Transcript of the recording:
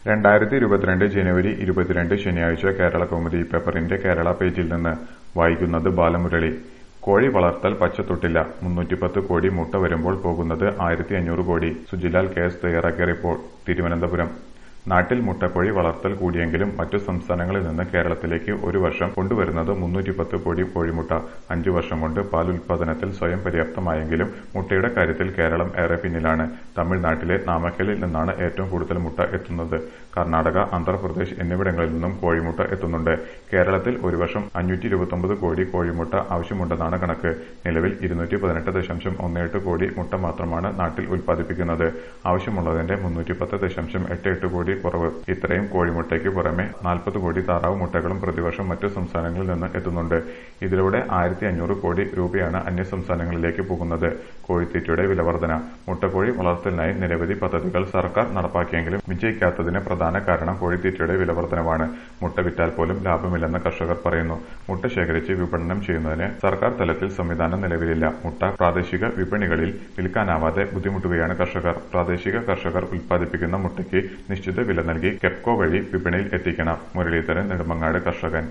രണ്ടായിരത്തി ഇരുപത്തിരണ്ട് ജനുവരി ഇരുപത്തിരണ്ട് ശനിയാഴ്ച കേരള കൗമുദി പേപ്പറിന്റെ കേരള പേജിൽ നിന്ന് വായിക്കുന്നത് ബാലമുരളി കോഴി വളർത്തൽ പച്ചത്തൊട്ടില്ല മുന്നൂറ്റിപ്പത്ത് കോടി മുട്ട വരുമ്പോൾ പോകുന്നത് ആയിരത്തി അഞ്ഞൂറ് കോടി സുജിലാൽ കേസ് തയ്യാറാക്കിയ റിപ്പോർട്ട് തിരുവനന്തപുരം നാട്ടിൽ മുട്ടക്കോഴി വളർത്തൽ കൂടിയെങ്കിലും മറ്റു സംസ്ഥാനങ്ങളിൽ നിന്ന് കേരളത്തിലേക്ക് ഒരു വർഷം കൊണ്ടുവരുന്നത് മുന്നൂറ്റിപ്പത്ത് കോടി കോഴിമുട്ട അഞ്ചു വർഷം കൊണ്ട് പാൽ ഉൽപാദനത്തിൽ സ്വയം പര്യാപ്തമായെങ്കിലും മുട്ടയുടെ കാര്യത്തിൽ കേരളം ഏറെ പിന്നിലാണ് തമിഴ്നാട്ടിലെ നാമക്കലിൽ നിന്നാണ് ഏറ്റവും കൂടുതൽ മുട്ട എത്തുന്നത് കർണാടക ആന്ധ്രാപ്രദേശ് എന്നിവിടങ്ങളിൽ നിന്നും കോഴിമുട്ട എത്തുന്നുണ്ട് കേരളത്തിൽ ഒരു വർഷം അഞ്ഞൂറ്റി ഇരുപത്തൊമ്പത് കോടി കോഴിമുട്ട ആവശ്യമുണ്ടെന്നാണ് കണക്ക് നിലവിൽ ഇരുന്നൂറ്റി പതിനെട്ട് ദശാംശം ഒന്ന് എട്ട് കോടി മുട്ട മാത്രമാണ് നാട്ടിൽ ഉൽപ്പാദിപ്പിക്കുന്നത് ആവശ്യമുള്ളതിന്റെ മുന്നൂറ്റിപ്പത്ത് ദശാംശം എട്ട് എട്ട് കോടി കുറവ് ഇത്രയും കോഴിമുട്ടയ്ക്ക് പുറമെ നാൽപ്പത് കോടി താറാവ് മുട്ടകളും പ്രതിവർഷം മറ്റു സംസ്ഥാനങ്ങളിൽ നിന്ന് എത്തുന്നുണ്ട് ഇതിലൂടെ ആയിരത്തി അഞ്ഞൂറ് കോടി രൂപയാണ് അന്യ സംസ്ഥാനങ്ങളിലേക്ക് പോകുന്നത് കോഴിത്തീറ്റയുടെ വിലവർധന മുട്ടക്കോഴി വളർത്തലിനായി നിരവധി പദ്ധതികൾ സർക്കാർ നടപ്പാക്കിയെങ്കിലും വിജയിക്കാത്തതിന് പ്രധാന കാരണം കോഴിത്തീറ്റയുടെ വിലവർധനവാണ് മുട്ട വിറ്റാൽ പോലും ലാഭമില്ലെന്ന് കർഷകർ പറയുന്നു മുട്ട ശേഖരിച്ച് വിപണനം ചെയ്യുന്നതിന് സർക്കാർ തലത്തിൽ സംവിധാനം നിലവിലില്ല മുട്ട പ്രാദേശിക വിപണികളിൽ വിൽക്കാനാവാതെ ബുദ്ധിമുട്ടുകയാണ് കർഷകർ പ്രാദേശിക കർഷകർ ഉൽപ്പാദിപ്പിക്കുന്ന മുട്ടയ്ക്ക് നിശ്ചിത വില നൽകി കെപ്കോ വഴി വിപണിയിൽ എത്തിക്കണം മുരളീധരൻ നെടുമങ്ങാട് കർഷകൻ